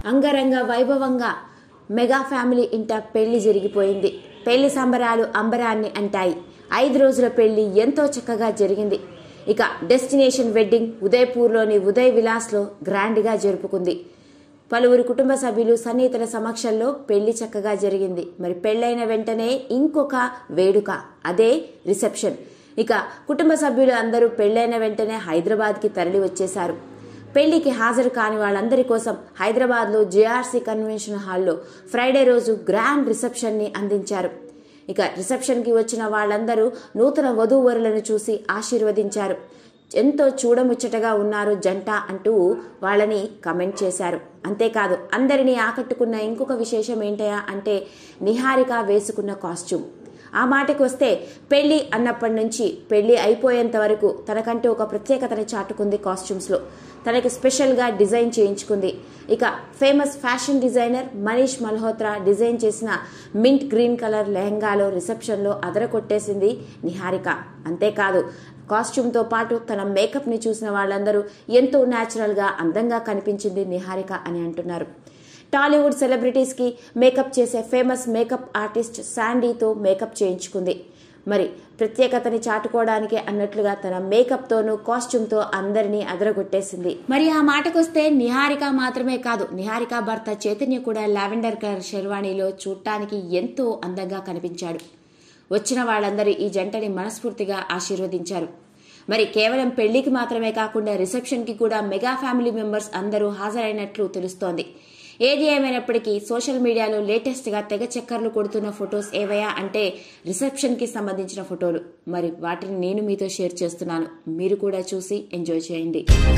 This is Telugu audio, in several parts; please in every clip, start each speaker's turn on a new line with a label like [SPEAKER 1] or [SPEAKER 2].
[SPEAKER 1] అంగరంగ వైభవంగా మెగా ఫ్యామిలీ ఇంట పెళ్లి జరిగిపోయింది పెళ్లి సంబరాలు అంబరాన్ని అంటాయి ఐదు రోజుల పెళ్లి ఎంతో చక్కగా జరిగింది ఇక డెస్టినేషన్ వెడ్డింగ్ ఉదయపూర్లోని ఉదయ్ విలాస్లో గ్రాండ్గా జరుపుకుంది పలువురు కుటుంబ సభ్యులు సన్నిహితుల సమక్షంలో పెళ్లి చక్కగా జరిగింది మరి పెళ్ళైన వెంటనే ఇంకొక వేడుక అదే రిసెప్షన్ ఇక కుటుంబ సభ్యులు అందరూ పెళ్ళైన వెంటనే హైదరాబాద్కి తరలి వచ్చేశారు పెళ్లికి హాజరు కాని వాళ్ళందరి కోసం హైదరాబాద్లో జేఆర్సీ కన్వెన్షన్ హాల్లో ఫ్రైడే రోజు గ్రాండ్ రిసెప్షన్ని అందించారు ఇక రిసెప్షన్కి వచ్చిన వాళ్ళందరూ నూతన వధూవరులను చూసి ఆశీర్వదించారు ఎంతో చూడముచ్చటగా ఉన్నారు జంట అంటూ వాళ్ళని కమెంట్ చేశారు అంతేకాదు అందరినీ ఆకట్టుకున్న ఇంకొక విశేషం ఏంటయా అంటే నిహారిక వేసుకున్న కాస్ట్యూమ్ ఆ మాటకు వస్తే పెళ్లి అన్నప్పటి నుంచి పెళ్లి అయిపోయేంత వరకు తనకంటూ ఒక ప్రత్యేకతను చాటుకుంది కాస్ట్యూమ్స్లో తనకి స్పెషల్గా డిజైన్ చేయించుకుంది ఇక famous fashion designer Manish Malhotra design చేసిన మింట్ గ్రీన్ కలర్ లెహంగాలో రిసెప్షన్లో అదరకొట్టేసింది నిహారిక అంతేకాదు కాస్ట్యూమ్తో పాటు తన మేకప్ని చూసిన వాళ్ళందరూ ఎంతో న్యాచురల్గా అందంగా కనిపించింది నిహారిక అని అంటున్నారు టాలీవుడ్ సెలబ్రిటీస్కి మేకప్ చేసే ఫేమస్ మేకప్ ఆర్టిస్ట్ శాండీతో మేకప్ చేయించుకుంది మరి ప్రత్యేకతని చాటుకోవడానికి అన్నట్లుగా తన మేకప్తోనూ కాస్ట్యూమ్తో అందరినీ అదరగొట్టేసింది మరి ఆ మాటకొస్తే నిహారిక మాత్రమే కాదు నిహారిక భర్త చైతన్య కూడా లావెండర్ కలర్ శర్వాణిలో చూడటానికి ఎంతో అందంగా కనిపించాడు వచ్చిన వాళ్ళందరూ ఈ జంటని మనస్ఫూర్తిగా ఆశీర్వదించారు మరి కేవలం పెళ్లికి మాత్రమే కాకుండా రిసెప్షన్కి కూడా మెగా ఫ్యామిలీ మెంబర్స్ అందరూ హాజరైనట్లు తెలుస్తోంది ఏది ఏమైనప్పటికీ సోషల్ మీడియాలో లేటెస్ట్గా తెగ చక్కర్లు కొడుతున్న ఫొటోస్ ఏవయా అంటే రిసెప్షన్కి సంబంధించిన ఫోటోలు మరి వాటిని నేను మీతో షేర్ చేస్తున్నాను మీరు కూడా చూసి ఎంజాయ్ చేయండి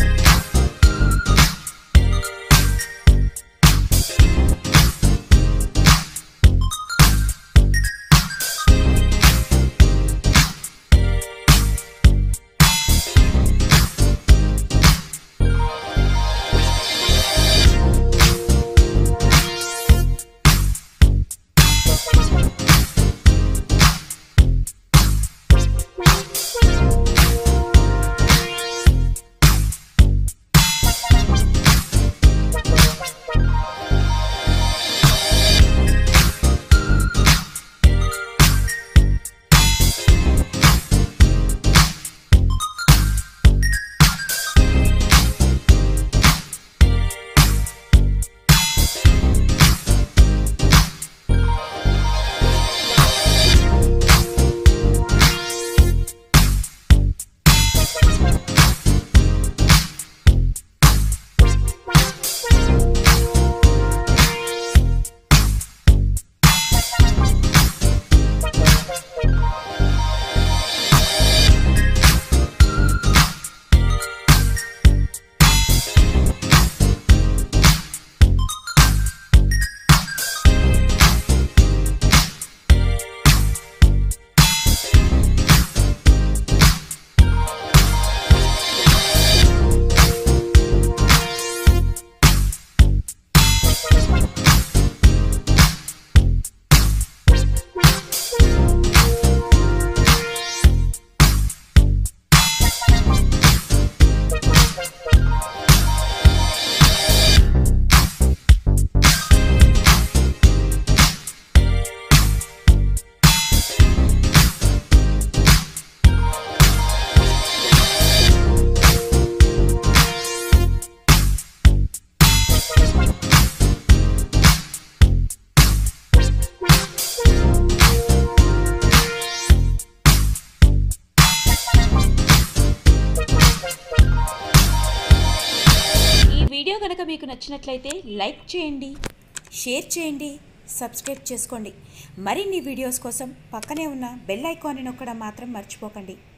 [SPEAKER 2] ఈ వీడియో కనుక మీకు నచ్చినట్లయితే లైక్ చేయండి షేర్ చేయండి సబ్స్క్రైబ్ చేసుకోండి మరిన్ని వీడియోస్ కోసం పక్కనే ఉన్న బెల్ ఐకాన్ని నొక్కడం మాత్రం మర్చిపోకండి